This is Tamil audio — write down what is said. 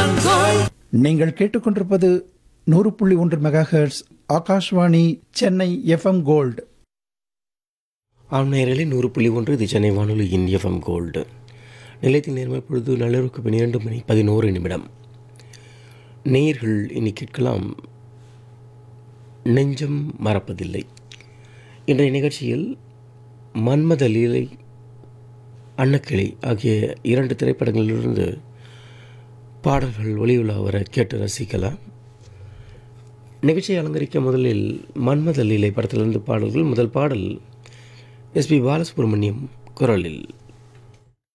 நீங்கள் கேட்டுக்கொண்டிருப்பது நூறு புள்ளி ஒன்று megahertz Akashvani Chennai FM gold ஆம் நேரலே நூறு புள்ளி ஒன்று இது சென்னை வானொலியின் எஃப்எம் கோல்டு நிலையத்தில் நேர்மை பொழுது நள்ளிரவுக்கு பன்னிரண்டு மணி பதினோரு நிமிடம் நேயர்கள் இனி கேட்கலாம் நெஞ்சம் மறப்பதில்லை இன்றைய நிகழ்ச்சியில் மன்மத லீலை அன்னக்கிளி ஆகிய இரண்டு திரைப்படங்களிலிருந்து பாடல்கள் ஒளியுலா வர கேட்டு ரசிக்கலாம் நிகழ்ச்சியை அலங்கரிக்க முதலில் மன்மத லீலை படத்திலிருந்து பாடல்கள் முதல் பாடல் எஸ்பி பாலசுப்ரமணியம் குரலில்